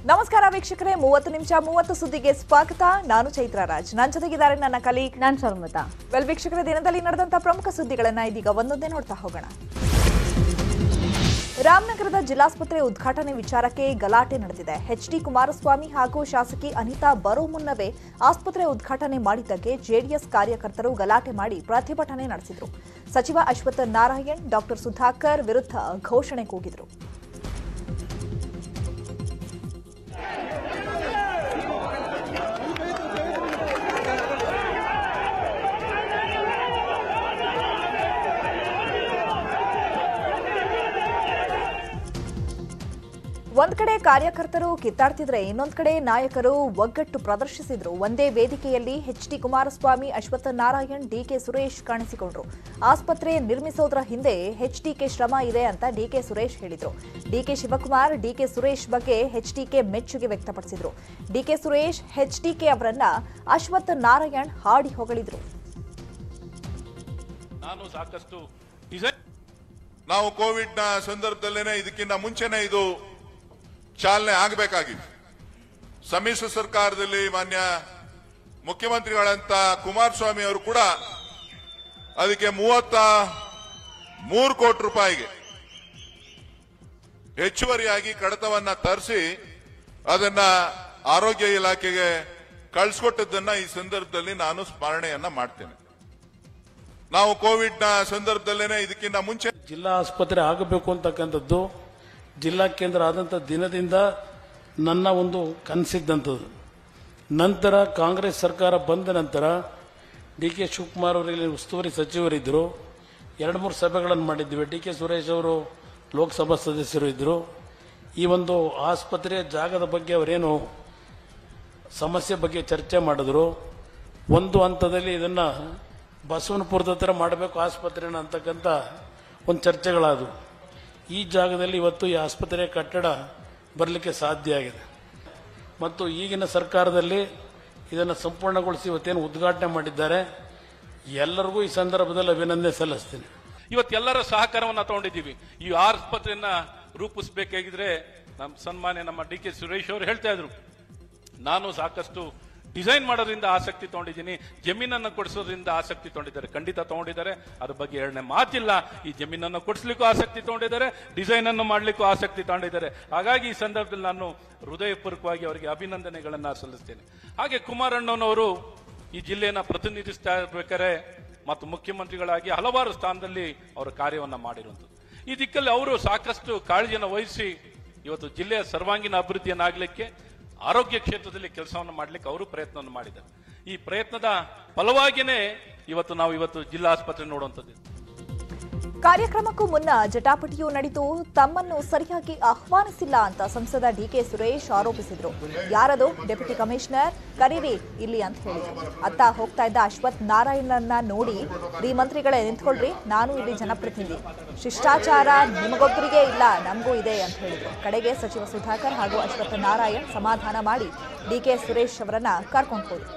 ನಮಸ್ಕಾರ ವೀಕ್ಷಕರೇ ಮೂವತ್ತು ನಿಮಿಷ ಮೂವತ್ತು ಸುದ್ದಿಗೆ ಸ್ವಾಗತ ನಾನು ಚೈತ್ರ ರಾಜ್ ನನ್ನ ಜೊತೆಗಿದ್ದಾರೆ ನನ್ನ ಕಲೀಗ್ ನಾನ್ ಶರ್ಮಿತಾ ವೆಲ್ ವೀಕ್ಷಕರ ದಿನದಲ್ಲಿ ನಡೆದಂತ ಪ್ರಮುಖ ಸುದ್ದಿಗಳನ್ನ ಇದೀಗ ಒಂದೊಂದೇ ನೋಡ್ತಾ ಹೋಗೋಣ ರಾಮನಗರದ ಜಿಲ್ಲಾಸ್ಪತ್ರೆ ಉದ್ಘಾಟನೆ ವಿಚಾರಕ್ಕೆ ಗಲಾಟೆ ನಡೆದಿದೆ ಎಚ್ ಡಿ ಕುಮಾರಸ್ವಾಮಿ ಹಾಗೂ ಶಾಸಕಿ ಅನಿತಾ ಬರೋ ಮುನ್ನವೇ ಆಸ್ಪತ್ರೆ ಉದ್ಘಾಟನೆ ಮಾಡಿದ್ದಕ್ಕೆ ಜೆಡಿಎಸ್ ಕಾರ್ಯಕರ್ತರು ಗಲಾಟೆ ಮಾಡಿ ಪ್ರತಿಭಟನೆ ನಡೆಸಿದರು ಸಚಿವ ಅಶ್ವಥ್ ನಾರಾಯಣ್ ಡಾಕ್ಟರ್ ಸುಧಾಕರ್ ವಿರುದ್ಧ ಘೋಷಣೆ ಕೂಗಿದರು ಒಂದ್ ಕಡೆ ಕಾರ್ಯಕರ್ತರು ಕಿತ್ತಾಡ್ತಿದ್ರೆ ಇನ್ನೊಂದ್ ಕಡೆ ನಾಯಕರು ಒಗ್ಗಟ್ಟು ಪ್ರದರ್ಶಿಸಿದ್ರು ಒಂದೇ ವೇದಿಕೆಯಲ್ಲಿ H D Kumaraswamy Ashwath Narayan DK Suresh ಕಾಣಿಸಿಕೊಂಡ್ರು ಆಸ್ಪತ್ರೆ ನಿರ್ಮಿಸೋದ್ರ ಹಿಂದೆ ಎಚ್ಡಿಕೆ ಶ್ರಮ ಇದೆ ಅಂತ ಡಿಕೆ ಸುರೇಶ್ ಹೇಳಿದ್ರು ಡಿಕೆ ಶಿವಕುಮಾರ್ ಡಿಕೆ ಸುರೇಶ್ ಬಗ್ಗೆ ಎಚ್ಡಿಕೆ ಮೆಚ್ಚುಗೆ ವ್ಯಕ್ತಪಡಿಸಿದ್ರು ಡಿಕೆ ಸುರೇಶ್ ಎಚ್ಡಿಕೆ ಅವರನ್ನ ಅಶ್ವತ್ಥ ನಾರಾಯಣ್ ಹಾಡಿ ಹೊಗಳಿದ್ರು ನಾನು ಸಾಕಷ್ಟು ಡಿಸೈನ್ ನಾವು ಕೋವಿಡ್ ನ ಸಂದರ್ಭದಲ್ಲೇನೆ ಇದಕ್ಕಿಂತ ಮುಂಚೆನೆ ಇದು ಚಾಲನೆ ಆಗಬೇಕಾಗಿತ್ತು ಸಮ್ಮಿಶ್ರ ಸರ್ಕಾರದಲ್ಲಿ ಮಾನ್ಯ ಮುಖ್ಯಮಂತ್ರಿಗಳಂತ ಕುಮಾರಸ್ವಾಮಿ ಅವರು ಕೂಡ ಅದಕ್ಕೆ ಮೂವತ್ತ ಮೂರು ಕೋಟಿ ರೂಪಾಯಿಗೆ ಹೆಚ್ಚುವರಿಯಾಗಿ ಕಡತವನ್ನ ತರಿಸಿ ಅದನ್ನ ಆರೋಗ್ಯ ಇಲಾಖೆಗೆ ಕಳಿಸ್ಕೊಟ್ಟದ್ದನ್ನ ಈ ಸಂದರ್ಭದಲ್ಲಿ ನಾನು ಸ್ಮರಣೆಯನ್ನ ಮಾಡ್ತೇನೆ ನಾವು ಕೋವಿಡ್ ನ ಸಂದರ್ಭದಲ್ಲೇನೆ ಇದಕ್ಕಿಂತ ಮುಂಚೆ ಜಿಲ್ಲಾ ಆಸ್ಪತ್ರೆ ಆಗಬೇಕು ಅಂತಕ್ಕಂಥದ್ದು ಜಿಲ್ಲಾ ಕೇಂದ್ರ ಆದಂಥ ದಿನದಿಂದ ನನ್ನ ಒಂದು ಕನಸಿದ್ದಂಥದ್ದು ನಂತರ ಕಾಂಗ್ರೆಸ್ ಸರ್ಕಾರ ಬಂದ ನಂತರ ಡಿ ಕೆ ಶಿವಕುಮಾರ್ ಅವರು ಇಲ್ಲಿ ಉಸ್ತುವಾರಿ ಸಚಿವರಿದ್ದರು ಎರಡು ಮೂರು ಸಭೆಗಳನ್ನು ಮಾಡಿದ್ವಿ ಡಿ ಕೆ ಸುರೇಶ್ ಅವರು ಲೋಕಸಭಾ ಸದಸ್ಯರು ಇದ್ದರು ಈ ಒಂದು ಆಸ್ಪತ್ರೆಯ ಜಾಗದ ಬಗ್ಗೆ ಅವರೇನು ಸಮಸ್ಯೆ ಬಗ್ಗೆ ಚರ್ಚೆ ಮಾಡಿದ್ರು ಒಂದು ಹಂತದಲ್ಲಿ ಇದನ್ನು ಬಸವನಪುರದ ಹತ್ರ ಮಾಡಬೇಕು ಆಸ್ಪತ್ರೆನ ಅಂತಕ್ಕಂಥ ಒಂದು ಚರ್ಚೆಗಳಾದವು ಈ ಜಾಗದಲ್ಲಿ ಇವತ್ತು ಈ ಆಸ್ಪತ್ರೆಯ ಕಟ್ಟಡ ಬರಲಿಕ್ಕೆ ಸಾಧ್ಯ ಆಗಿದೆ ಮತ್ತು ಈಗಿನ ಸರ್ಕಾರದಲ್ಲಿ ಇದನ್ನು ಸಂಪೂರ್ಣಗೊಳಿಸಿ ಇವತ್ತೇನು ಉದ್ಘಾಟನೆ ಮಾಡಿದ್ದಾರೆ ಎಲ್ಲರಿಗೂ ಈ ಸಂದರ್ಭದಲ್ಲಿ ಅಭಿನಂದನೆ ಸಲ್ಲಿಸ್ತೀನಿ ಇವತ್ತೆಲ್ಲರ ಸಹಕಾರವನ್ನ ತಗೊಂಡಿದ್ದೀವಿ ಈ ಆಸ್ಪತ್ರೆಯನ್ನ ರೂಪಿಸಬೇಕಾಗಿದ್ರೆ ನಮ್ಮ ಸನ್ಮಾನ್ಯ ನಮ್ಮ ಡಿ ಕೆ ಸುರೇಶ್ ಅವರು ಹೇಳ್ತಾ ಇದ್ರು ನಾನು ಸಾಕಷ್ಟು ಡಿಸೈನ್ ಮಾಡೋದ್ರಿಂದ ಆಸಕ್ತಿ ತಗೊಂಡಿದ್ದೀನಿ ಜಮೀನನ್ನು ಕೊಡಿಸೋದ್ರಿಂದ ಆಸಕ್ತಿ ತಗೊಂಡಿದ್ದಾರೆ ಖಂಡಿತ ತಗೊಂಡಿದ್ದಾರೆ ಅದ್ರ ಬಗ್ಗೆ ಎರಡನೇ ಮಾತಿಲ್ಲ ಈ ಜಮೀನನ್ನು ಕೊಡಿಸ್ಲಿಕ್ಕೂ ಆಸಕ್ತಿ ತಗೊಂಡಿದ್ದಾರೆ ಡಿಸೈನ್ ಅನ್ನು ಮಾಡ್ಲಿಕ್ಕೂ ಆಸಕ್ತಿ ತಗೊಂಡಿದ್ದಾರೆ ಹಾಗಾಗಿ ಈ ಸಂದರ್ಭದಲ್ಲಿ ನಾನು ಹೃದಯಪೂರ್ವಕವಾಗಿ ಅವರಿಗೆ ಅಭಿನಂದನೆಗಳನ್ನ ಸಲ್ಲಿಸ್ತೇನೆ ಹಾಗೆ ಕುಮಾರಣ್ಣನವರು ಈ ಜಿಲ್ಲೆಯನ್ನ ಪ್ರತಿನಿಧಿಸ್ತಾ ಇರ್ಬೇಕಾದ್ರೆ ಮತ್ತು ಮುಖ್ಯಮಂತ್ರಿಗಳಾಗಿ ಹಲವಾರು ಸ್ಥಾನದಲ್ಲಿ ಅವರ ಕಾರ್ಯವನ್ನ ಮಾಡಿರುವಂಥದ್ದು ಈ ದಿಕ್ಕಲ್ಲಿ ಅವರು ಸಾಕಷ್ಟು ಕಾಳಜಿಯನ್ನು ವಹಿಸಿ ಇವತ್ತು ಜಿಲ್ಲೆಯ ಸರ್ವಾಂಗೀಣ ಅಭಿವೃದ್ಧಿಯನ್ನಾಗಲಿಕ್ಕೆ ಆರೋಗ್ಯ ಕ್ಷೇತ್ರದಲ್ಲಿ ಕೆಲಸವನ್ನು ಮಾಡಲಿಕ್ಕೆ ಅವರು ಪ್ರಯತ್ನವನ್ನು ಮಾಡಿದ್ದಾರೆ ಈ ಪ್ರಯತ್ನದ ಫಲವಾಗಿಯೇ ಇವತ್ತು ನಾವು ಇವತ್ತು ಜಿಲ್ಲಾ ಆಸ್ಪತ್ರೆ ನೋಡುವಂಥದ್ದು ಕಾರ್ಯಕ್ರಮಕ್ಕೂ ಮುನ್ನ ಜಟಾಪಟಿಯೂ ನಡೆದು ತಮ್ಮನ್ನು ಸರಿಯಾಗಿ ಆಹ್ವಾನಿಸಿಲ್ಲ ಅಂತ ಸಂಸದ ಡಿಕೆ ಸುರೇಶ್ ಆರೋಪಿಸಿದ್ರು ಯಾರದು ಡೆಪ್ಯೂಟಿ ಕಮಿಷನರ್ ಕರೀರಿ ಇಲ್ಲಿ ಅಂತ ಹೇಳಿದ್ರು ಅತ್ತ ಹೋಗ್ತಾ ಇದ್ದ ಅಶ್ವಥ್ ನಾರಾಯಣನ್ನ ನೋಡಿ ಡಿ ಮಂತ್ರಿಗಳೇ ನಿಂತ್ಕೊಳ್ರಿ ನಾನು ಇಲ್ಲಿ ಜನಪ್ರತಿನಿಧಿ ಶಿಷ್ಟಾಚಾರ ನಿಮಗೊಬ್ಬರಿಗೆ ಇಲ್ಲ ನಮಗೂ ಇದೆ ಅಂತ ಹೇಳಿದ್ರು ಕಡೆಗೆ ಸಚಿವ ಸುಧಾಕರ್ ಹಾಗೂ ಅಶ್ವಥ್ ನಾರಾಯಣ್ ಸಮಾಧಾನ ಮಾಡಿ ಡಿಕೆ ಸುರೇಶ್ ಅವರನ್ನ ಕರ್ಕೊಂಡು ಹೋದ್ರು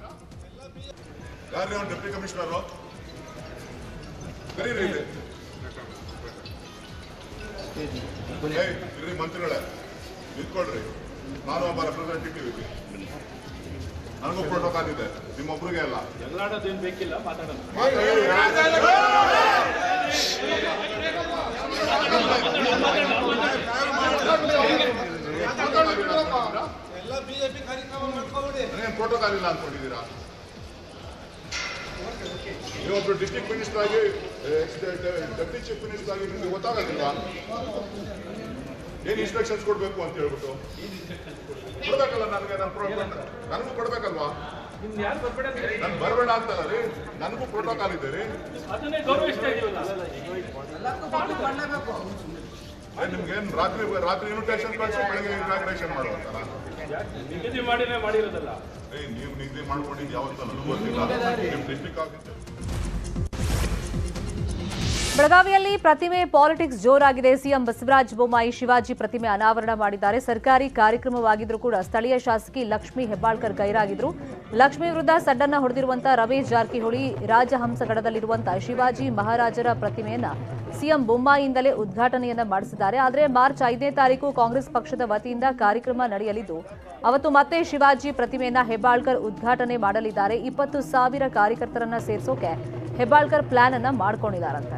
ಯಾರು ಡೆಪ್ಟಿ ಕಮಿಷನರ್ ಕರೀರಿ ಇಲ್ಲಿ. ಏಯ್, ಇರ್ರಿ ಮಂತ್ರಿಗಳೇ ನಿಂತ್ಕೊಳ್ರಿ ನಾನು ಒಬ್ಬ ರೆಪ್ರೆಸೆಂಟೇಟಿವ್ ಇಲ್ಲಿ ನನಗೂ ಪ್ರೋಟೋಕಾಲ್ ಇದೆ ನಿಮ್ಮೊಬ್ರಿಗೆ ಅಲ್ಲ ನನಗೇನು ಪ್ರೋಟೋಕಾಲ್ ಇಲ್ಲ ಅನ್ಕೊಂಡಿದ್ದೀರಾ ನೀವೊಬ್ರು ಡಿಸ್ಟ್ರಿಕ್ಟ್ ಮಿನಿಸ್ಟರ್ ಆಗಿ ಡೆಪ್ಟಿ ಚೀಫ್ ಮಿನಿಸ್ಟರ್ ಆಗಿ ನಿಮ್ಗೆ ಗೊತ್ತಾಗೋದಿಲ್ಲ ಏನು ಇನ್ಸ್ಟ್ರಕ್ಷನ್ಸ್ ಕೊಡಬೇಕು ಅಂತ ಹೇಳ್ಬಿಟ್ಟು ಕೊಡ್ಬೇಕಲ್ಲ ನನಗೆ ನನ್ನ ಪ್ರೋ ನನಗೂ ಕೊಡ್ಬೇಕಲ್ವಾ ನನ್ ಬರಬೇಡ ಅಂತಲ್ಲ ರೀ ನನಗೂ ಪ್ರೋಟೋಕಾಲ್ ಇದೆ ರೀ ಅದನ್ನೇ ಗೌರವಿಸ್ತಾ ಇದೀವಲ್ಲ ಏನ್ ನಿಮ್ಗೇನ್ ರಾತ್ರಿ ರಾತ್ರಿ ಇನ್ವಿಟೇಷನ್ ಕಳಿಸಿ ಬೆಳಗ್ಗೆ ಇನಾಗ್ರೇಷನ್ ಮಾಡುವಂತಾರ ನಿಗದಿ ಮಾಡಿನೇ ಮಾಡಿರೋದಲ್ಲ ಏಯ್ ನೀವು ನಿಗದಿ ಮಾಡ್ಕೊಂಡಿದ್ದು ಯಾವತ್ತ ನನಗೂ ಗೊತ್ತಿಲ್ಲ ನಿಮ್ ಡಿಸ್ಟ್ರಿಕ್ಟ್ ಆಫೀಸರ್ ಬೆಳಗಾವಿಯಲ್ಲಿ ಪ್ರತಿಮೆ ಪಾಲಿಟಿಕ್ಸ್ ಜೋರಾಗಿದೆ ಸಿಎಂ ಬಸವರಾಜ ಬೊಮ್ಮಾಯಿ ಶಿವಾಜಿ ಪ್ರತಿಮೆ ಅನಾವರಣ ಮಾಡಿದ್ದಾರೆ ಸರ್ಕಾರಿ ಕಾರ್ಯಕ್ರಮವಾಗಿದ್ರೂ ಕೂಡ ಸ್ಥಳೀಯ ಶಾಸಕಿ ಲಕ್ಷ್ಮೀ ಹೆಬ್ಬಾಳ್ಕರ್ ಗೈರಾಗಿದ್ರು ಲಕ್ಷ್ಮಿ ವಿರುದ್ಧ ಸಡ್ಡನ್ನ ಹೊಡೆದಿರುವಂತಹ ರಮೇಶ್ ಜಾರಕಿಹೊಳಿ ರಾಜಹಂಸಗಡದಲ್ಲಿರುವಂತಹ ಶಿವಾಜಿ ಮಹಾರಾಜರ ಪ್ರತಿಮೆಯನ್ನ ಸಿಎಂ ಬೊಮ್ಮಾಯಿಯಿಂದಲೇ ಉದ್ಘಾಟನೆಯನ್ನ ಮಾಡಿಸಿದ್ದಾರೆ ಆದರೆ ಮಾರ್ಚ್ ಐದನೇ ತಾರೀಕು ಕಾಂಗ್ರೆಸ್ ಪಕ್ಷದ ವತಿಯಿಂದ ಕಾರ್ಯಕ್ರಮ ನಡೆಯಲಿದ್ದು ಅವತ್ತು ಮತ್ತೆ ಶಿವಾಜಿ ಪ್ರತಿಮೆಯನ್ನ ಹೆಬ್ಬಾಳ್ಕರ್ ಉದ್ಘಾಟನೆ ಮಾಡಲಿದ್ದಾರೆ ಇಪ್ಪತ್ತು ಸಾವಿರ ಕಾರ್ಯಕರ್ತರನ್ನ ಸೇರಿಸೋಕೆ ಹೆಬ್ಬಾಳ್ಕರ್ ಪ್ಲಾನ್ ಅನ್ನ ಮಾಡ್ಕೊಂಡಿದ್ದಾರಂತೆ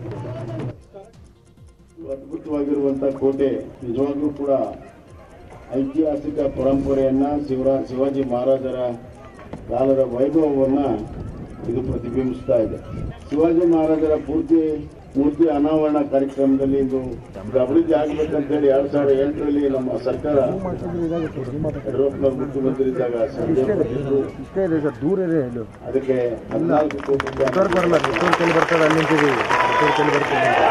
ಅದ್ಭುತವಾಗಿರುವಂತ ಕೋಟೆ ನಿಜವಾಗ್ಲೂ ಕೂಡ ಐತಿಹಾಸಿಕ ಪರಂಪರೆಯನ್ನ ಶಿವರಾ ಶಿವಾಜಿ ಮಹಾರಾಜರ ಕಾಲದ ವೈಭವವನ್ನ ಇದು ಪ್ರತಿಬಿಂಬಿಸ್ತಾ ಇದೆ ಶಿವಾಜಿ ಮಹಾರಾಜರ ಪೂರ್ತಿ ಮೂರ್ತಿ ಅನಾವರಣ ಕಾರ್ಯಕ್ರಮದಲ್ಲಿ ಇದು ಇದು ಅಭಿವೃದ್ಧಿ ಆಗ್ಬೇಕಂತ ಹೇಳಿ ಎರಡ್ ಸಾವಿರದ ಎಂಟರಲ್ಲಿ ನಮ್ಮ ಸರ್ಕಾರ ಯಡಿಯೂರಪ್ಪನವರು ಮುಖ್ಯಮಂತ್ರಿ ಇದ್ದಾಗ ಸಂಜೆ ಕೊಟ್ಟಿದ್ರು. ಇಷ್ಟೇ ಇದೆ ಸರ್ ದೂರ ಇದೆ ಇದು ಅದಕ್ಕೆ ಹದಿನಾಲ್ಕು ಕೋಟಿ ರೂಪಾಯಿ ನೆಟ್ವರ್ಕ್ ಬರಲ್ಲ ನೆಟ್ವರ್ಕ್ ಎಲ್ಲಿ ಬರ್ತದೆ ಅಲ್ಲಿ ನಿಂತಿದ್ದೀವಿ ನೆಟ್ವರ್ಕ್ ಎಲ್ಲಿ ಬರ್ತದೆ ಅಂತ.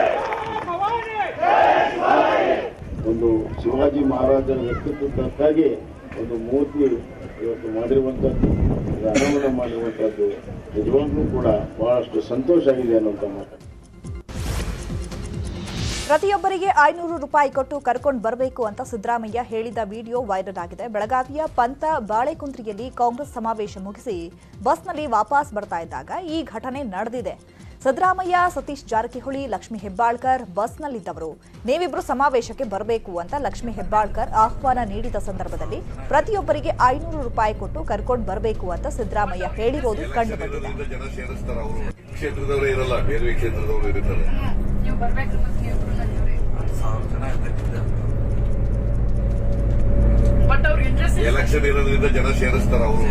ಒಂದು ಶಿವಾಜಿ ಮಹಾರಾಜರ ವ್ಯಕ್ತಿತ್ವಕ್ಕಾಗಿ ಒಂದು ಮೂರ್ತಿ ಇವತ್ತು ಮಾಡಿರುವಂಥದ್ದು ಇದು ಅನಾವರಣ ಮಾಡಿರುವಂಥದ್ದು ನಿಜವಾಗ್ಲೂ ಕೂಡ ಬಹಳಷ್ಟು ಸಂತೋಷ ಆಗಿದೆ ಅನ್ನೋಂಥ ಮಾತು ಪ್ರತಿಯೊಬ್ಬರಿಗೆ ಐನೂರು ರೂಪಾಯಿ ಕೊಟ್ಟು ಕರ್ಕೊಂಡು ಬರಬೇಕು ಅಂತ ಸಿದ್ದರಾಮಯ್ಯ ಹೇಳಿದ ವಿಡಿಯೋ ವೈರಲ್ ಆಗಿದೆ ಬೆಳಗಾವಿಯ ಪಂತ ಬಾಳೆಕುಂದ್ರಿಯಲ್ಲಿ ಕಾಂಗ್ರೆಸ್ ಸಮಾವೇಶ ಮುಗಿಸಿ ಬಸ್ನಲ್ಲಿ ವಾಪಸ್ ಬರ್ತಾ ಇದ್ದಾಗ ಈ ಘಟನೆ ನಡೆದಿದೆ ಸಿದ್ದರಾಮಯ್ಯ ಸತೀಶ್ ಜಾರಕಿಹೊಳಿ ಲಕ್ಷ್ಮಿ ಹೆಬ್ಬಾಳ್ಕರ್ ಬಸ್ನಲ್ಲಿದ್ದವರು ನೀವಿಬ್ರು ಸಮಾವೇಶಕ್ಕೆ ಬರಬೇಕು ಅಂತ ಲಕ್ಷ್ಮಿ ಹೆಬ್ಬಾಳ್ಕರ್ ಆಹ್ವಾನ ನೀಡಿದ ಸಂದರ್ಭದಲ್ಲಿ ಪ್ರತಿಯೊಬ್ಬರಿಗೆ ಐನೂರು ರೂಪಾಯಿ ಕೊಟ್ಟು ಕರ್ಕೊಂಡು ಬರಬೇಕು ಅಂತ ಸಿದ್ದರಾಮಯ್ಯ ಹೇಳಿರೋದು ಕಂಡು ಬಂದಿದೆ ಕ್ಷೇತ್ರದಿಂದ ಜನ ಸೇರಿಸ್ತಾರ ಅವರು ಕ್ಷೇತ್ರದವರೇ ಇರಲ್ಲ ಬೇರೆ ಕ್ಷೇತ್ರದವರು ಇರ್ತಾರೆ ನೀವು ಬರ್ಬೇಕು ಮತ್ತೆ ನೀವು ಬಟ್ ಅವ್ರ ಇಂಟ್ರೆಸ್ಟ್ ಎಲೆಕ್ಷನ್ ಇರೋದ್ರಿಂದ ಜನ ಸೇರಿಸ್ತಾರ ಅವರು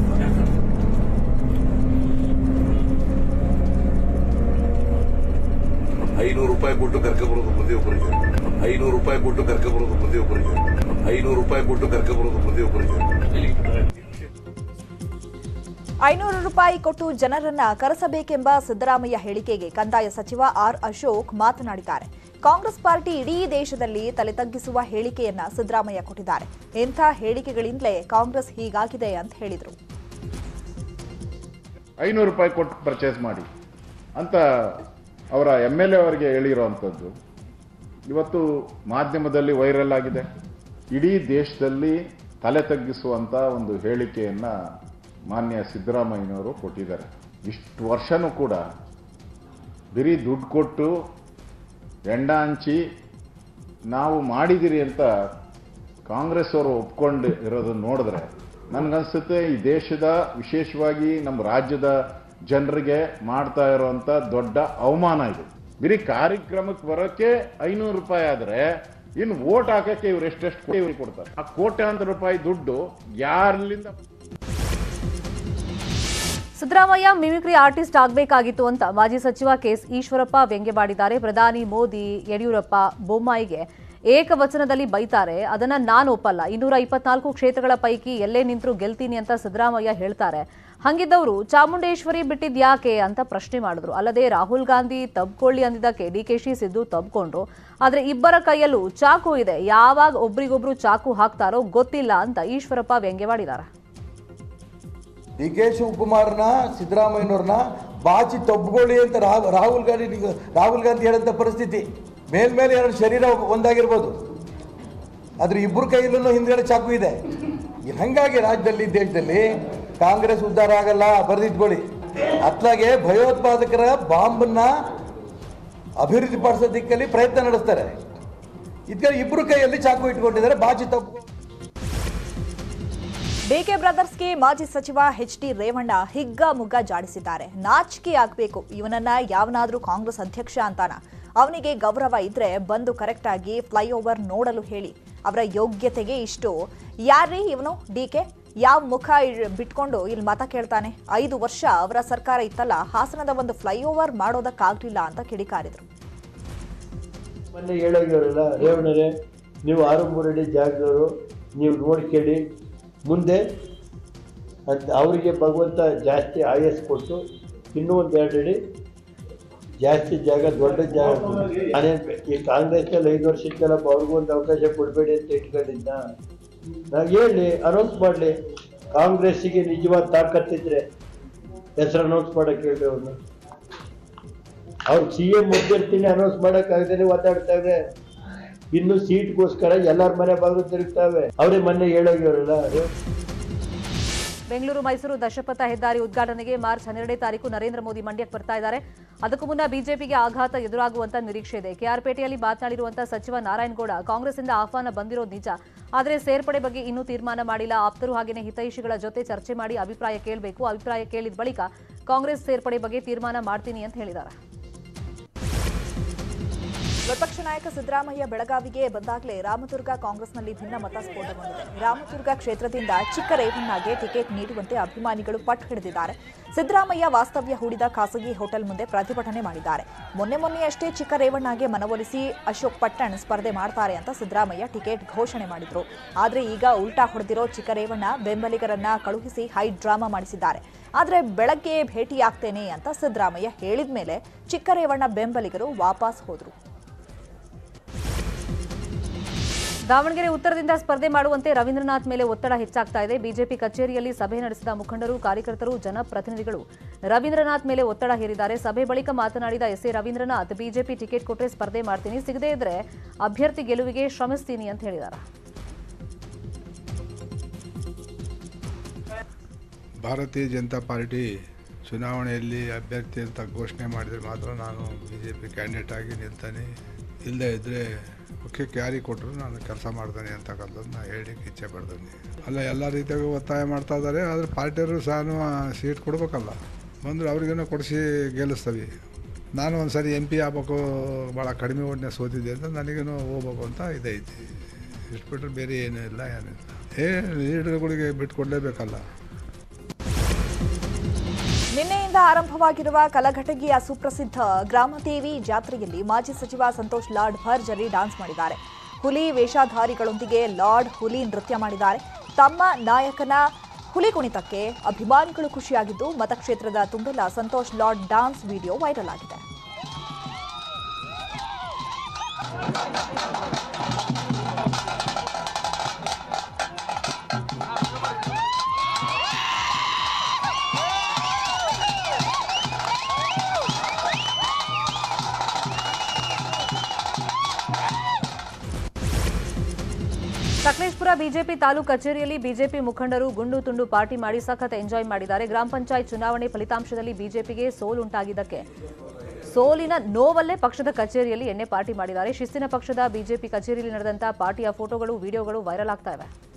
ಐನೂರು ರೂಪಾಯಿ ಕೊಟ್ಟು ಕರ್ಕೊಬರೋದು ಪ್ರತಿಯೊಬ್ಬರಿಗೆ ಐನೂರು ರೂಪಾಯಿ ಕೊಟ್ಟು ಕರ್ಕೊಬರೋದು ಪ್ರತಿಯೊಬ್ಬರಿಗೆ ಐನೂರು ರೂಪಾಯಿ ಕೊಟ್ಟು ಕರ್ಕೊಬರೋದು ಪ್ರತಿಯೊಬ್ಬರಿಗೆ ಐನೂರು ರೂಪಾಯಿ ಕೊಟ್ಟು ಜನರನ್ನ ಕರೆಸಬೇಕೆಂಬ ಸಿದ್ದರಾಮಯ್ಯ ಹೇಳಿಕೆಗೆ ಕಂದಾಯ ಸಚಿವ ಆರ್ ಅಶೋಕ್ ಮಾತನಾಡಿದ್ದಾರೆ ಕಾಂಗ್ರೆಸ್ ಪಾರ್ಟಿ ಇಡೀ ದೇಶದಲ್ಲಿ ತಲೆ ತಗ್ಗಿಸುವ ಹೇಳಿಕೆಯನ್ನ ಸಿದ್ದರಾಮಯ್ಯ ಕೊಟ್ಟಿದ್ದಾರೆ ಇಂಥ ಹೇಳಿಕೆಗಳಿಂದಲೇ ಕಾಂಗ್ರೆಸ್ ಹೀಗಾಗಿದೆ ಅಂತ ಹೇಳಿದರು ಐನೂರು ರೂಪಾಯಿ ಕೊಟ್ಟು ಪರ್ಚೇಸ್ ಮಾಡಿ ಅಂತ ಅವರ ಎಮ್ ಎಲ್ ಎ ಅವರಿಗೆ ಹೇಳಿರೋವಂಥದ್ದು ಇವತ್ತು ಮಾಧ್ಯಮದಲ್ಲಿ ವೈರಲ್ ಆಗಿದೆ ಇಡೀ ದೇಶದಲ್ಲಿ ತಲೆ ತಗ್ಗಿಸುವಂತ ಒಂದು ಹೇಳಿಕೆಯನ್ನ ಮಾನ್ಯ ಸಿದ್ದರಾಮಯ್ಯನವರು ಕೊಟ್ಟಿದ್ದಾರೆ ಇಷ್ಟು ವರ್ಷನೂ ಕೂಡ ಬರೀ ದುಡ್ಡು ಕೊಟ್ಟು ಎಂಡ ಹಂಚಿ ನಾವು ಮಾಡಿದಿರಿ ಅಂತ ಕಾಂಗ್ರೆಸ್ ಅವರು ಒಪ್ಕೊಂಡು ಇರೋದನ್ನ ನೋಡಿದ್ರೆ ನನ್ಗನ್ಸುತ್ತೆ ಈ ದೇಶದ ವಿಶೇಷವಾಗಿ ನಮ್ಮ ರಾಜ್ಯದ ಜನರಿಗೆ ಮಾಡ್ತಾ ಇರುವಂತ ದೊಡ್ಡ ಅವಮಾನ ಇದು ಬರೀ ಕಾರ್ಯಕ್ರಮಕ್ಕೆ ಬರೋಕೆ ಐನೂರು ರೂಪಾಯಿ ಆದ್ರೆ ಇನ್ನು ವೋಟ್ ಹಾಕಕ್ಕೆ ಇವ್ರು ಎಷ್ಟೆಷ್ಟು ಇವ್ರಿಗೆ ಕೊಡ್ತಾರೆ ಆ ಕೋಟ್ಯಾಂತರ ರೂಪಾಯಿ ದುಡ್ಡು ಯಾರಲ್ಲಿಂದ ಸಿದ್ದರಾಮಯ್ಯ ಮಿಮಿಕ್ರಿ ಆರ್ಟಿಸ್ಟ್ ಆಗಬೇಕಾಗಿತ್ತು ಅಂತ ಮಾಜಿ ಸಚಿವ ಕೆಎಸ್ ಈಶ್ವರಪ್ಪ ವ್ಯಂಗ್ಯವಾಡಿದ್ದಾರೆ ಪ್ರಧಾನಿ ಮೋದಿ ಯಡಿಯೂರಪ್ಪ ಬೊಮ್ಮಾಯಿಗೆ ಏಕವಚನದಲ್ಲಿ ಬೈತಾರೆ ಅದನ್ನ ನಾನು ಒಪ್ಪಲ್ಲ ಇನ್ನೂರ ಇಪ್ಪತ್ನಾಲ್ಕು ಕ್ಷೇತ್ರಗಳ ಪೈಕಿ ಎಲ್ಲೇ ನಿಂತರೂ ಗೆಲ್ತೀನಿ ಅಂತ ಸಿದ್ದರಾಮಯ್ಯ ಹೇಳ್ತಾರೆ ಹಂಗಿದ್ದವರು ಚಾಮುಂಡೇಶ್ವರಿ ಬಿಟ್ಟಿದ್ ಯಾಕೆ ಅಂತ ಪ್ರಶ್ನೆ ಮಾಡಿದ್ರು ಅಲ್ಲದೆ ರಾಹುಲ್ ಗಾಂಧಿ ತಬ್ಕೊಳ್ಳಿ ಅಂದಿದ್ದಕ್ಕೆ ಡಿಕೆಶಿ ಸಿದ್ದು ತಬ್ಕೊಂಡ್ರು ಆದ್ರೆ ಇಬ್ಬರ ಕೈಯಲ್ಲೂ ಚಾಕು ಇದೆ ಯಾವಾಗ ಒಬ್ರಿಗೊಬ್ರು ಚಾಕು ಹಾಕ್ತಾರೋ ಗೊತ್ತಿಲ್ಲ ಅಂತ ಈಶ್ವರಪ್ಪ ವ್ಯಂಗ್ಯವಾಡಿದ್ದಾರೆ ಡಿ ಕೆ ಶಿವಕುಮಾರ್ನ ಸಿದ್ದರಾಮಯ್ಯನವ್ರನ್ನ ಬಾಚಿ ತಬ್ಕೊಳ್ಳಿ ಅಂತ ರಾಹ್- ರಾಹುಲ್ ಗಾಂಧಿ ರಾಹುಲ್ ಗಾಂಧಿ ಹೇಳಂತ ಪರಿಸ್ಥಿತಿ ಮೇಲ್ಮೇಲೆ ಎರಡು ಶರೀರ ಒಂದಾಗಿರ್ಬೋದು ಆದ್ರೆ ಇಬ್ಬರು ಕೈಯಲ್ಲೂ ಹಿಂದ್ಗಡೆ ಚಾಕು ಇದೆ ಈ ಹಂಗಾಗಿ ರಾಜ್ಯದಲ್ಲಿ ದೇಶದಲ್ಲಿ ಕಾಂಗ್ರೆಸ್ ಉದ್ಧಾರ ಆಗಲ್ಲ ಬರೆದಿಟ್ಕೊಳ್ಳಿ ಅತ್ಲಾಗೆ ಭಯೋತ್ಪಾದಕರ ಬಾಂಬನ್ನ ಅಭಿವೃದ್ಧಿ ಪಡಿಸೋ ದಿಕ್ಕಲ್ಲಿ ಪ್ರಯತ್ನ ನಡೆಸ್ತಾರೆ ಇದಕ್ಕೆ ಇಬ್ಬರು ಕೈಯಲ್ಲಿ ಚಾಕು ಇಟ್ಕೊಂಡಿದ್ದಾರೆ ಬಾಚಿ ತಪ್ಪು ಡಿಕೆ ಬ್ರದರ್ಸ್ಗೆ ಮಾಜಿ ಸಚಿವ ಎಚ್ ಡಿ ರೇವಣ್ಣ ಹಿಗ್ಗ ಮುಗ್ಗ ಜಾಡಿಸಿದ್ದಾರೆ ನಾಚಿಕೆ ಆಗ್ಬೇಕು ಇವನನ್ನ ಯಾವನಾದ್ರೂ ಕಾಂಗ್ರೆಸ್ ಅಧ್ಯಕ್ಷ ಅಂತಾನ ಅವನಿಗೆ ಗೌರವ ಇದ್ರೆ ಬಂದು ಕರೆಕ್ಟ್ ಆಗಿ ಫ್ಲೈಓವರ್ ನೋಡಲು ಹೇಳಿ ಅವರ ಯೋಗ್ಯತೆಗೆ ಇಷ್ಟು ಯಾರ್ರೀ ಇವನು ಡಿಕೆ ಯಾವ ಮುಖ ಇಳ್- ಬಿಟ್ಕೊಂಡು ಇಲ್ಲಿ ಮತ ಕೇಳ್ತಾನೆ ಐದು ವರ್ಷ ಅವರ ಸರ್ಕಾರ ಇತ್ತಲ್ಲ ಹಾಸನದ ಒಂದು ಫ್ಲೈಓವರ್ ಮಾಡೋದಕ್ಕಾಗ್ಲಿಲ್ಲ ಅಂತ ಕಿಡಿಕಾರಿದ್ರು ಮೊನ್ನೆ ಹೇಳೋಗಿರಲ್ಲ ರೇವಣ್ಣರೇ ನೀವು ಆರು ಮೂರಡಿ ಜಾಗದವರು ನೀವು ನೋಡ್ಕೊಳ್ಳಿ ಮುಂದೆ ಅಂತ ಅವರಿಗೆ ಭಗವಂತ ಜಾಸ್ತಿ ಆಯಸ್ ಕೊಟ್ಟು ಇನ್ನೂ ಒಂದು ಎರಡು ಅಡಿ ಜಾಸ್ತಿ ಜಾಗ ದೊಡ್ಡ ಜಾಗ ಕೊಡು. ನಾನೇನ್ ಬೆ- ಈ ಕಾಂಗ್ರೆಸ್ನಲ್ಲಿ ಐದು ವರ್ಷ ಇತ್ತಲ್ಲಪ್ಪ ಅವ್ರಿಗೂ ಒಂದು ಅವಕಾಶ ಕೊಡಬೇಡಿ ಅಂತ ಇಟ್ಕೊಂಡಿದ್ದ ನಾವು ಹೇಳಿ ಅನೌನ್ಸ್ ಮಾಡಲಿ ಕಾಂಗ್ರೆಸ್ಸಿಗೆ ನಿಜವಾದ ತಾಕತ್ತಿದ್ರೆ ಹೆಸರು ಅನೌನ್ಸ್ ಮಾಡಕ್ಕೆ ಹೇಳಿ ಅವ್ರನ್ನ ಅವ್ರು ಸಿ ಎಂ ಮುಗ್ದಿರ್ತೀನಿ ಅನೌನ್ಸ್ ಮಾಡಕ್ಕಾಗದೇ ಒದ್ದಾಡ್ತಾವೆ ಇನ್ನು ಸೀಟ್ಗೋಸ್ಕರ ಎಲ್ಲರ ಮನೆ ಬಾಗಿಲು ತಿರುಗ್ತಾವೆ ಅವರೇ ಮೊನ್ನೆ ಹೇಳೋಗಿರಲ್ಲ ಬೆಂಗಳೂರು ಮೈಸೂರು ದಶಪಥ ಹೆದ್ದಾರಿ ಉದ್ಘಾಟನೆಗೆ ಮಾರ್ಚ್ ಹನ್ನೆರಡನೇ ತಾರೀಕು ನರೇಂದ್ರ ಮೋದಿ ಮಂಡ್ಯಕ್ಕೆ ಬರ್ತಾ ಇದ್ದಾರೆ ಅದಕ್ಕೂ ಮುನ್ನ ಬಿಜೆಪಿಗೆ ಆಘಾತ ಎದುರಾಗುವಂತ ನಿರೀಕ್ಷೆ ಇದೆ ಕೆಆರ್ಪೇಟೆಯಲ್ಲಿ ಮಾತನಾಡಿರುವಂತಹ ಸಚಿವ ನಾರಾಯಣಗೌಡ ಕಾಂಗ್ರೆಸ್ಸಿಂದ ಆಹ್ವಾನ ಬಂದಿರೋದು ನಿಜ ಆದರೆ ಸೇರ್ಪಡೆ ಬಗ್ಗೆ ಇನ್ನೂ ತೀರ್ಮಾನ ಮಾಡಿಲ್ಲ ಆಪ್ತರು ಹಾಗೆಯೇ ಹಿತೈಷಿಗಳ ಜೊತೆ ಚರ್ಚೆ ಮಾಡಿ ಅಭಿಪ್ರಾಯ ಕೇಳಬೇಕು ಅಭಿಪ್ರಾಯ ಕೇಳಿದ ಬಳಿಕ ಕಾಂಗ್ರೆಸ್ ಸೇರ್ಪಡೆ ಬಗ್ಗೆ ತೀರ್ಮಾನ ಮಾಡ್ತೀನಿ ಅಂತ ಹೇಳಿದ್ದಾರೆ ವಿಪಕ್ಷ ನಾಯಕ ಸಿದ್ದರಾಮಯ್ಯ ಬೆಳಗಾವಿಗೆ ಬಂದಾಗಲೇ ರಾಮದುರ್ಗ ಕಾಂಗ್ರೆಸ್ನಲ್ಲಿ ಭಿನ್ನ ಮತ ಸ್ಫೋಟಗೊಂಡಿದೆ ರಾಮದುರ್ಗ ಕ್ಷೇತ್ರದಿಂದ ಚಿಕ್ಕ ರೇವಣ್ಣಗೆ ಟಿಕೆಟ್ ನೀಡುವಂತೆ ಅಭಿಮಾನಿಗಳು ಪಟ್ಟು ಹಿಡಿದಿದ್ದಾರೆ ಸಿದ್ದರಾಮಯ್ಯ ವಾಸ್ತವ್ಯ ಹೂಡಿದ ಖಾಸಗಿ ಹೋಟೆಲ್ ಮುಂದೆ ಪ್ರತಿಭಟನೆ ಮಾಡಿದ್ದಾರೆ ಮೊನ್ನೆ ಮೊನ್ನೆಯಷ್ಟೇ ಚಿಕ್ಕ ರೇವಣ್ಣಗೆ ಮನವೊಲಿಸಿ ಅಶೋಕ್ ಪಟ್ಟಣ್ ಸ್ಪರ್ಧೆ ಮಾಡ್ತಾರೆ ಅಂತ ಸಿದ್ದರಾಮಯ್ಯ ಟಿಕೆಟ್ ಘೋಷಣೆ ಮಾಡಿದ್ರು ಆದ್ರೆ ಈಗ ಉಲ್ಟಾ ಹೊಡೆದಿರೋ ಚಿಕ್ಕ ರೇವಣ್ಣ ಬೆಂಬಲಿಗರನ್ನ ಕಳುಹಿಸಿ ಹೈ ಡ್ರಾಮಾ ಮಾಡಿಸಿದ್ದಾರೆ ಆದ್ರೆ ಬೆಳಗ್ಗೆ ಭೇಟಿಯಾಗ್ತೇನೆ ಅಂತ ಸಿದ್ದರಾಮಯ್ಯ ಹೇಳಿದ ಮೇಲೆ ಚಿಕ್ಕ ರೇವಣ್ಣ ಬೆಂಬಲಿಗರು ವಾಪಸ್ ಹೋದ್ರು ದಾವಣಗೆರೆ ಉತ್ತರದಿಂದ ಸ್ಪರ್ಧೆ ಮಾಡುವಂತೆ ರವೀಂದ್ರನಾಥ್ ಮೇಲೆ ಒತ್ತಡ ಹೆಚ್ಚಾಗ್ತಾ ಇದೆ ಬಿಜೆಪಿ ಕಚೇರಿಯಲ್ಲಿ ಸಭೆ ನಡೆಸಿದ ಮುಖಂಡರು ಕಾರ್ಯಕರ್ತರು ಜನಪ್ರತಿನಿಧಿಗಳು ರವೀಂದ್ರನಾಥ್ ಮೇಲೆ ಒತ್ತಡ ಹೇರಿದ್ದಾರೆ ಸಭೆ ಬಳಿಕ ಮಾತನಾಡಿದ S A Ravindranath BJP ticket ಕೊಟ್ಟರೆ ಸ್ಪರ್ಧೆ ಮಾಡ್ತೀನಿ ಸಿಗದೇ ಇದ್ರೆ ಅಭ್ಯರ್ಥಿ ಗೆಲುವಿಗೆ ಶ್ರಮಿಸ್ತೀನಿ ಅಂತ ಹೇಳಿದ್ದಾರೆ ಭಾರತೀಯ ಜನತಾ ಪಾರ್ಟಿ ಚುನಾವಣೆಯಲ್ಲಿ ಅಭ್ಯರ್ಥಿ ಅಂತ ಘೋಷಣೆ ಮಾಡಿದರೆ ಮಾತ್ರ ನಾನು ಬಿ ಜೆ ಪಿ ಕ್ಯಾಂಡಿಡೇಟ್ ಆಗಿ ನಿಲ್ತಾನೆ ಇಲ್ಲದೇ ಇದ್ದರೆ ಪಕ್ಷಕ್ಕೆ ಯಾರಿಗೆ ಕೊಟ್ಟರು ನಾನು ಕೆಲಸ ಮಾಡ್ತಾನೆ ಅಂತಕ್ಕಂಥದ್ದು ನಾನು ಹೇಳಲಿಕ್ಕೆ ಇಚ್ಛೆ ಪಡ್ತೀನಿ ಅಲ್ಲ ಎಲ್ಲ ರೀತಿಯಾಗಿ ಒತ್ತಾಯ ಮಾಡ್ತಾ ಇದ್ದಾರೆ ಆದರೆ ಪಾರ್ಟಿಯವರು ಸಹ ಸೀಟ್ ಕೊಡಬೇಕಲ್ಲ ಬಂದರೆ ಅವ್ರಿಗೇನೋ ಕೊಡಿಸಿ ಗೆಲ್ಲಿಸ್ತೀವಿ ನಾನು ಒಂದು ಸರಿ ಎಂ ಪಿ ಆಗ್ಬೇಕು ಭಾಳ ಕಡಿಮೆ ಓಟ್ನೆ ಸೋತಿದ್ದೆ ಅಂತ ನನಗೇನೋ ಹೋಗ್ಬೇಕು ಅಂತ ಇದೈತಿ ಇಷ್ಟು ಬಿಟ್ಟರೆ ಬೇರೆ ಏನೂ ಇಲ್ಲ ಏನಿಲ್ಲ ಏ ಲೀಡರ್ಗಳಿಗೆ ಬಿಟ್ಟು ಕೊಡಲೇಬೇಕಲ್ಲ ನಿನ್ನೆಯಿಂದ ಆರಂಭವಾಗಿರುವ ಕಲಘಟಗಿಯ ಸುಪ್ರಸಿದ್ಧ ಗ್ರಾಮದೇವಿ ಜಾತ್ರೆಯಲ್ಲಿ ಮಾಜಿ ಸಚಿವ ಸಂತೋಷ್ ಲಾಡ್ ಭರ್ಜರಿ ಡಾನ್ಸ್ ಮಾಡಿದ್ದಾರೆ ಹುಲಿ ವೇಷಧಾರಿಗಳೊಂದಿಗೆ ಲಾರ್ಡ್ ಹುಲಿ ನೃತ್ಯ ಮಾಡಿದ್ದಾರೆ ತಮ್ಮ ನಾಯಕನ ಹುಲಿ ಕುಣಿತಕ್ಕೆ ಅಭಿಮಾನಿಗಳು ಖುಷಿಯಾಗಿದ್ದು ಮತಕ್ಷೇತ್ರದ ತುಂಬೆಲ್ಲ Santosh Lad dance video viral ಆಗಿದೆ ಸಕಲೇಶ್ಪುರ ಬಿಜೆಪಿ ತಾಲೂಕು ಕಚೇರಿಯಲ್ಲಿ ಬಿಜೆಪಿ ಮುಖಂಡರು ಗುಂಡು ತುಂಡು ಪಾರ್ಟಿ ಮಾಡಿ ಸಖತ್ ಎಂಜಾಯ್ ಮಾಡಿದ್ದಾರೆ ಗ್ರಾಮ ಪಂಚಾಯತ್ ಚುನಾವಣೆ ಫಲಿತಾಂಶದಲ್ಲಿ ಬಿಜೆಪಿಗೆ ಸೋಲುಂಟಾಗಿದ್ದಕ್ಕೆ ಸೋಲಿನ ನೋವಲ್ಲೇ ಪಕ್ಷದ ಕಚೇರಿಯಲ್ಲಿ ಎಣ್ಣೆ ಪಾರ್ಟಿ ಮಾಡಿದ್ದಾರೆ ಶಿಸ್ತಿನ ಪಕ್ಷದ ಬಿಜೆಪಿ ಕಚೇರಿಯಲ್ಲಿ ನಡೆದಂತಹ ಪಾರ್ಟಿಯ ಫೋಟೋಗಳು ವಿಡಿಯೋಗಳು ವೈರಲ್ ಆಗ್ತಾ ಇವೆ